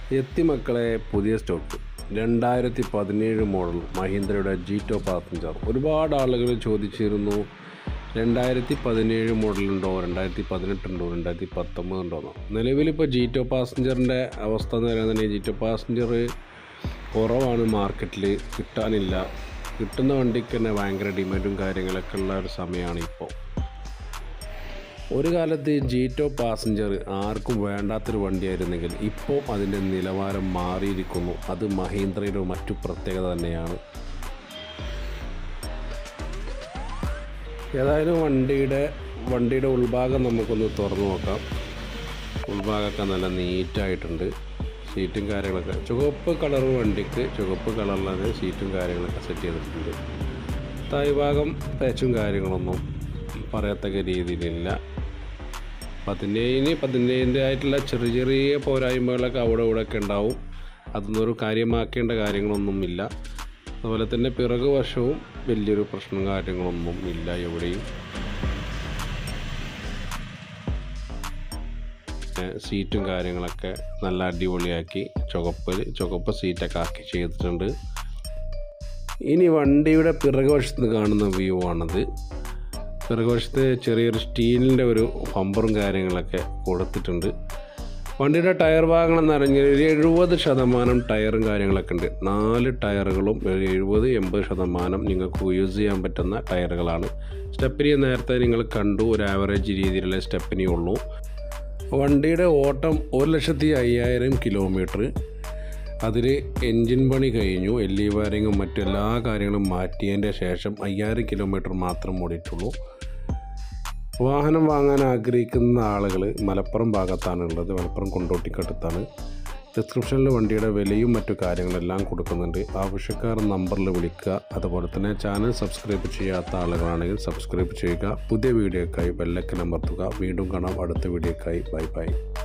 എത്തി മക്കളെ പുതിയ സ്റ്റോക്ക് രണ്ടായിരത്തി പതിനേഴ് മോഡൽ മഹീന്ദ്രയുടെ ജീറ്റോ പാസഞ്ചർ ഒരുപാട് ആളുകൾ ചോദിച്ചിരുന്നു രണ്ടായിരത്തി പതിനേഴ് മോഡലുണ്ടോ രണ്ടായിരത്തി പതിനെട്ടുണ്ടോ രണ്ടായിരത്തി പത്തൊമ്പതുണ്ടോ എന്നോ നിലവിലിപ്പോൾ ജീറ്റോ പാസഞ്ചറിൻ്റെ അവസ്ഥ എന്ന് പറയുന്നത് ജീറ്റോ പാസഞ്ചർ കുറവാണ് മാർക്കറ്റിൽ കിട്ടാനില്ല കിട്ടുന്ന വണ്ടിക്ക് തന്നെ ഭയങ്കര ഡിമാൻഡും കാര്യങ്ങളൊക്കെ ഉള്ള ഒരു സമയമാണ് ഇപ്പോൾ ഒരു കാലത്ത് ജീറ്റോ പാസഞ്ചർ ആർക്കും വേണ്ടാത്തൊരു വണ്ടിയായിരുന്നെങ്കിൽ ഇപ്പോൾ അതിൻ്റെ നിലവാരം മാറിയിരിക്കുന്നു അത് മഹീന്ദ്രയുടെ മറ്റു പ്രത്യേകത തന്നെയാണ് ഏതായാലും വണ്ടിയുടെ വണ്ടിയുടെ ഉൾഭാഗം നമുക്കൊന്ന് തുറന്നു നോക്കാം ഉൾഭാഗമൊക്കെ നല്ല നീറ്റായിട്ടുണ്ട് സീറ്റും കാര്യങ്ങളൊക്കെ ചുവപ്പ് കളർ വണ്ടിക്ക് ചുവപ്പ് കളറിലാണ് സീറ്റും കാര്യങ്ങളൊക്കെ സെറ്റ് ചെയ്തിട്ടുണ്ട് തായ്ഭാഗം പാച്ചും കാര്യങ്ങളൊന്നും പറയത്തക്ക രീതിയിലില്ല പതിനേഴിന് പതിനേഴിൻ്റെ ആയിട്ടുള്ള ചെറിയ ചെറിയ പോരായ്മകളൊക്കെ അവിടെ ഇവിടെ ഒക്കെ ഉണ്ടാവും അതൊന്നും ഒരു കാര്യമാക്കേണ്ട കാര്യങ്ങളൊന്നുമില്ല അതുപോലെ തന്നെ പിറകു വശവും വലിയൊരു പ്രശ്നം കാര്യങ്ങളൊന്നും ഇല്ല എവിടെയും ഏഹ് സീറ്റും കാര്യങ്ങളൊക്കെ നല്ല അടിപൊളിയാക്കി ചുവപ്പ് ചുവപ്പ് സീറ്റൊക്കെ ആക്കി ചെയ്തിട്ടുണ്ട് ഇനി വണ്ടിയുടെ പിറകുവശത്ത് കാണുന്ന വ്യൂ ആണത് പിറകുവശത്ത് ചെറിയൊരു സ്റ്റീലിൻ്റെ ഒരു പമ്പറും കാര്യങ്ങളൊക്കെ കൊടുത്തിട്ടുണ്ട് വണ്ടിയുടെ ടയർ ഭാഗങ്ങൾ എന്ന് പറഞ്ഞാൽ ഒരു എഴുപത് ശതമാനം ടയറും കാര്യങ്ങളൊക്കെ ഉണ്ട് നാല് ടയറുകളും ഒരു എഴുപത് എൺപത് ശതമാനം നിങ്ങൾക്ക് യൂസ് ചെയ്യാൻ പറ്റുന്ന ടയറുകളാണ് സ്റ്റെപ്പിനി നേരത്തെ നിങ്ങൾ കണ്ടു ഒരു ആവറേജ് രീതിയിലുള്ള സ്റ്റെപ്പിനി ഉള്ളൂ വണ്ടിയുടെ ഓട്ടം ഒരു ലക്ഷത്തി അയ്യായിരം കിലോമീറ്റർ അതിൽ എൻജിൻ പണി കഴിഞ്ഞു എൽ ഇ വയറിങ്ങും മറ്റെല്ലാ കാര്യങ്ങളും മാറ്റിയതിൻ്റെ ശേഷം അയ്യായിരം കിലോമീറ്റർ മാത്രം ഓടിയിട്ടുള്ളൂ വാഹനം വാങ്ങാൻ ആഗ്രഹിക്കുന്ന ആളുകൾ മലപ്പുറം ഭാഗത്താണ് ഉള്ളത് മലപ്പുറം കൊണ്ടോട്ടിക്കടുത്താണ് ഡിസ്ക്രിപ്ഷനിൽ വണ്ടിയുടെ വിലയും മറ്റു കാര്യങ്ങളെല്ലാം കൊടുക്കുന്നുണ്ട് ആവശ്യക്കാർ നമ്പറിൽ വിളിക്കുക അതുപോലെ തന്നെ ചാനൽ സബ്സ്ക്രൈബ് ചെയ്യാത്ത ആളുകളാണെങ്കിൽ സബ്സ്ക്രൈബ് ചെയ്യുക പുതിയ വീഡിയോക്കായി ബെല്ലൈക്കൻ അമർത്തുക വീണ്ടും കാണാം അടുത്ത വീഡിയോക്കായി ബൈ ബൈ